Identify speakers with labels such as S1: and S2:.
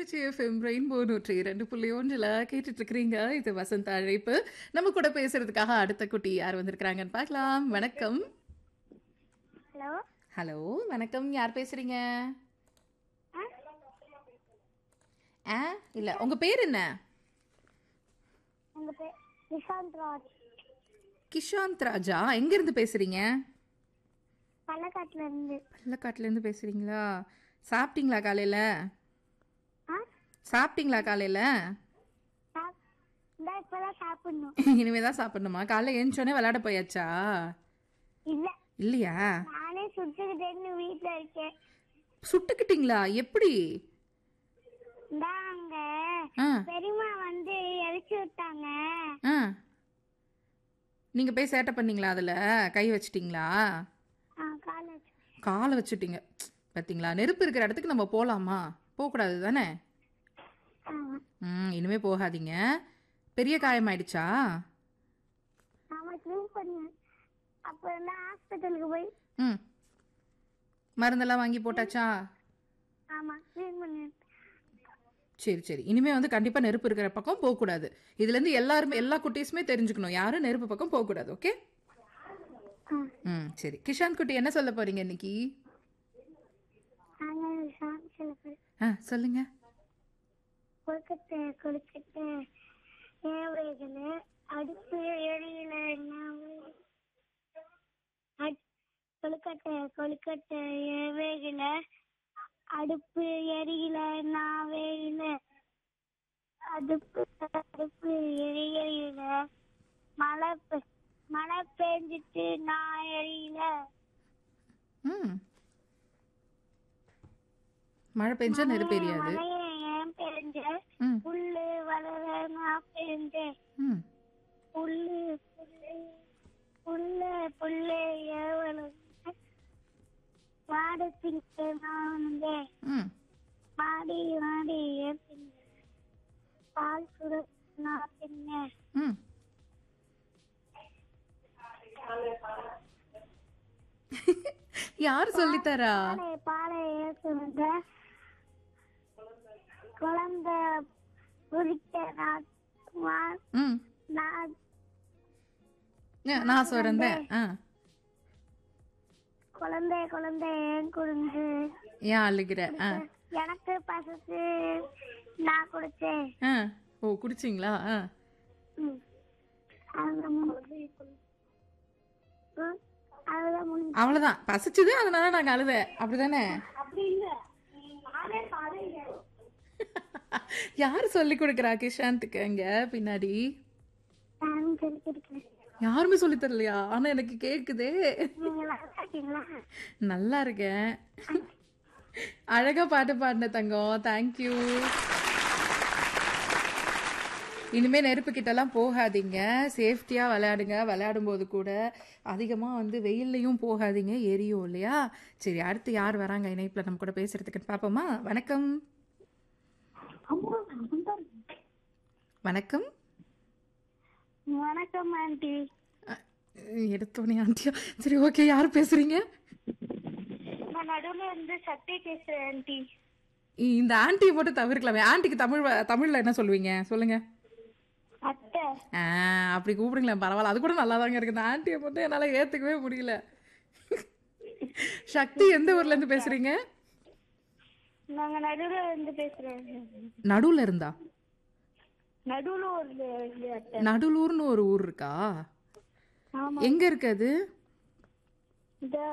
S1: Trichy FM rainbow நூற்றி இரண்டு புள்ளி ஒன்றில் கேட்டுட்டு இருக்கிறீங்க இது வசந்த அழைப்பு நம்ம கூட பேசுறதுக்காக அடுத்த குட்டி யார் வந்திருக்கிறாங்கன்னு பார்க்கலாம் வணக்கம்
S2: ஹலோ
S1: ஹலோ வணக்கம் யார் பேசுறீங்க ஆ இல்ல உங்க பேர் என்ன
S2: எங்க பேர் நிஷாந்த் ராஜ்
S1: கிஷாந்த் ராஜா எங்க இருந்து பேசுறீங்க
S2: பள்ளக்காட்டுல இருந்து
S1: பள்ளக்காட்டுல இருந்து பேசுறீங்களா சாப்பிட்டீங்களா காலையில
S2: ஆ
S1: சாப்பிட்டீங்களா காலையில
S2: சாப்- இந்தா இப்பதான் சாப்பிடணும்
S1: இனிமே தான் சாப்பிடணுமா காலைல எழுந்தோடனே விளையாட போயாச்சா
S2: இல்ல
S1: இல்லையா
S2: நானே சுட்டுக்கிட்டேன்னு வீட்டுல இருக்கேன்
S1: சுட்டுக்கிட்டீங்களா எப்படி
S2: இந்தா அங்க
S1: ஆ
S2: பெரியம்மா வந்து இறச்சி விட்டாங்க
S1: ஆ நீங்க போய் சேட்டை பண்ணீங்களா அதுல கை வச்சிட்டீங்களா
S2: ஆ காலேஜ்
S1: காலை வச்சுட்டீங்க பார்த்தீங்களா நெருப்பு இருக்கிற இடத்துக்கு நம்ம போகலாமா போகக்கூடாது தானே
S2: ஆமா
S1: ம் இனிமே போகாதீங்க பெரிய காயமாயிடுச்சா
S2: ஆமா க்ளீன் பண்ணேன் அப்புறம் தான் ஹாஸ்பிட்டலுக்கு போய்
S1: ம் மருந்தெல்லாம் வாங்கி போட்டாச்சா
S2: ஆமா க்ளீன் பண்ணேன்
S1: சரி சரி இனிமே வந்து கண்டிப்பா நெருப்பு இருக்கிற பக்கம் போகக்கூடாது இதுல இருந்து எல்லாருமே எல்லா குட்டீஸுமே தெரிஞ்சுக்கணும் யாரும் நெருப்பு பக்கம் போகக்கூடாது ஓகே
S2: ஆ
S1: ம் சரி கிஷாந்த் குட்டி என்ன சொல்ல போறீங்க இன்னைக்கு
S2: நாங்க சாமி சொல்ல போறேன்
S1: ஆ சொல்லுங்க
S2: கொழுக்கட்டை கொழுக்கட்டை ஏழைகள அடுப்பு எரியல என்ன அட்- கொழுக்கட்டை கொழுக்கட்டை ஏழைகள அடுப்பு எரியல நான் வேயில அடுப்பு அடுப்பு எரியல மழை பெ- மழை பெஞ்சிட்டு நான் எரியல
S1: ம் மழை பெஞ்சா நெருப்பு எரியாது
S2: மழையை ஏன் பெஞ்ச
S1: ம்
S2: புல்லு வளர நான் பெஞ்சேன்
S1: ம்
S2: புல்லு புல்லு புல்லு புல்லு எவ்வளவு வாடத்திற்கு நான்
S1: ம்
S2: மாடி மாடி ஏன் பால் சுட நான் பின்ன
S1: ம் யார் சொல்லித்தரா
S2: பாலை பாலை ஏற்றுங்க குழந்தை குடிக்க நான் வா-
S1: ம்
S2: நான்
S1: ஆ, நான் சொல்றேன் ஆ
S2: குழந்தை குழந்தை ஏன் குடிஞ்சு
S1: ஏன் அழுகிற ஆ
S2: எனக்கு பசத்து நான் குடிச்சேன்
S1: ஆ ஓ குடிச்சிங்களா ஆ
S2: ம். அதுதான் முடிஞ்சு. ம். அதுதான் முடிஞ்சு.
S1: அவ்வளவுதான் பசிச்சுது அதனால நாங்க அழுத அப்படிதானே
S2: அப்படி இல்ல நானே பாருங்க
S1: யார் சொல்லி கொடுக்குறா கிஷாந்துக்கு அங்க பின்னாடி
S2: நானும் சொல்லிருக்கேன்
S1: யாருமே சொல்லி தரலையா ஆனா எனக்கு கேக்குதே
S2: நீங்க நல்லா இருக்கீங்களா
S1: நல்லா இருக்கேன் அழகா பாட்டு பாடின தங்கம் தேங்க்யூ இனிமே நெருப்பு கிட்டலாம் போகாதீங்க சேஃப்டியா விளையாடுங்க விளையாடும் போது கூட அதிகமா வந்து வெயில்லையும் போகாதீங்க எரியும் இல்லையா சரி அடுத்து யார் வராங்க இணைப்புல நம்ம கூட பேசுறதுக்குன்னு பாப்போமா வணக்கம் வணக்கம்
S2: வணக்கம் ஆண்டி
S1: அஹ், எடுத்தோனே ஆண்டியா சரி ஓகே யார் பேசுறீங்க
S2: நான் நடுவுல இருந்து சக்தி பேசுறேன் ஆண்டி
S1: இந்த ஆண்டியை மட்டும் தவிர்க்கலாமே ஆண்டிக்கு தமிழ் வ- தமிழ்ல என்ன சொல்லுவீங்க சொல்லுங்க
S2: அத்தை
S1: ஆ அப்படி கூப்பிடுங்களேன் பரவாயில்ல அது கூட நல்லா தாங்க இருக்கு இந்த ஆண்டியை மட்டும் என்னால ஏத்துக்கவே முடியல சக்தி எந்த ஊர்ல இருந்து பேசுறீங்க
S2: நாங்க நடுவுல இருந்து பேசுறேன்
S1: நடுவுல இருந்தா
S2: நடுவுல ஒரு இது அத்தை
S1: நடுலூர்னு ஒரு ஊர் இருக்கா
S2: ஆமா
S1: எங்க இருக்கு அது
S2: இந்த